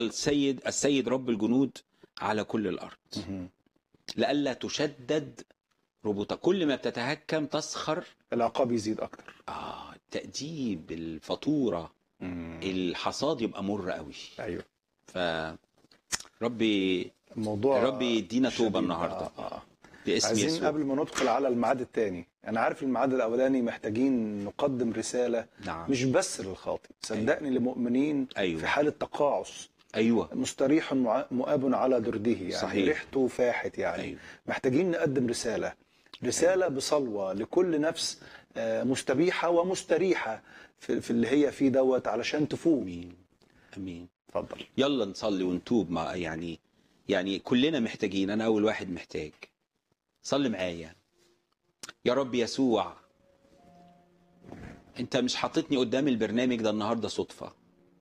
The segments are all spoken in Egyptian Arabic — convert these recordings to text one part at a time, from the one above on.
السيد السيد رب الجنود على كل الارض مهم. لئلا تشدد ربوطها كل ما بتتهكم تسخر العقاب يزيد اكتر اه التأديب الفاتورة مم. الحصاد يبقى مر قوي ايوه ف ربي الموضوع ربي يدينا توبة شديد. النهاردة. آه آه. باسم عايزين يسوع قبل ما ندخل على الميعاد الثاني انا عارف الميعاد الاولاني محتاجين نقدم رساله نعم مش بس للخاطئ صدقني لمؤمنين أيوة. في حاله تقاعس ايوه مستريح مع- مؤاب على درده يعني صحيح. ريحته فاحت يعني أيوة. محتاجين نقدم رساله رساله بصلوه لكل نفس آه، مستبيحه ومستريحه في في اللي هي فيه دوت علشان تفوق امين امين اتفضل يلا نصلي ونتوب مع يعني يعني كلنا محتاجين انا اول واحد محتاج صلي معايا يا رب يسوع انت مش حاططني قدام البرنامج ده النهارده صدفه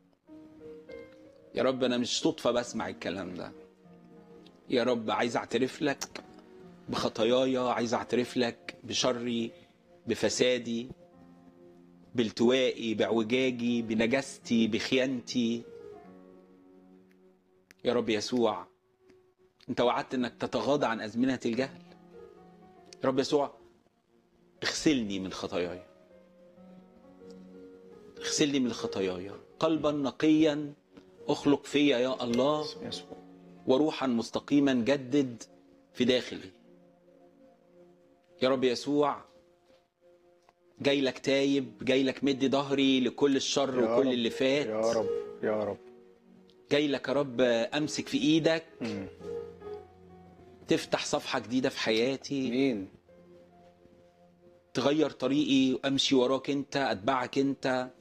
يا رب انا مش صدفه بسمع الكلام ده يا رب عايز اعترف لك بخطاياي عايز اعترف لك بشري بفسادي بالتوائي باعوجاجي بنجاستي بخيانتي يا رب يسوع انت وعدت انك تتغاضى عن ازمنه الجهل يا رب يسوع اغسلني من خطاياي اغسلني من خطاياي قلبا نقيا اخلق فيا يا الله باسم يسوع وروحا مستقيما جدد في داخلي يا رب يسوع جاي لك تايب جاي لك مدي ظهري لكل الشر يا وكل رب. اللي فات يا رب يا رب جاي لك يا رب امسك في ايدك مم. تفتح صفحه جديده في حياتي مين تغير طريقي وامشي وراك انت اتبعك انت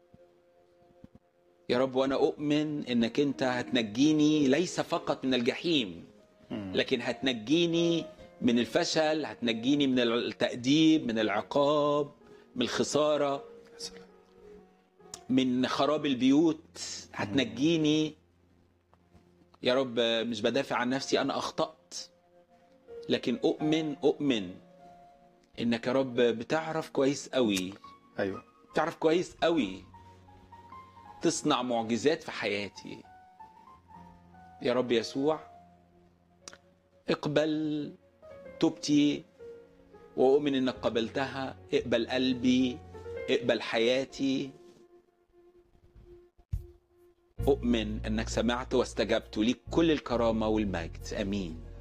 يا رب وانا اؤمن انك انت هتنجيني ليس فقط من الجحيم مم. لكن هتنجيني من الفشل هتنجيني من التأديب من العقاب من الخسارة يا سلام. من خراب البيوت هتنجيني يا رب مش بدافع عن نفسي أنا أخطأت لكن أؤمن أؤمن إنك يا رب بتعرف كويس قوي ايوه تعرف كويس قوي تصنع معجزات في حياتي يا رب يسوع اقبل توبتي واؤمن انك قبلتها اقبل قلبي اقبل حياتي اؤمن انك سمعت واستجبت ليك كل الكرامه والمجد امين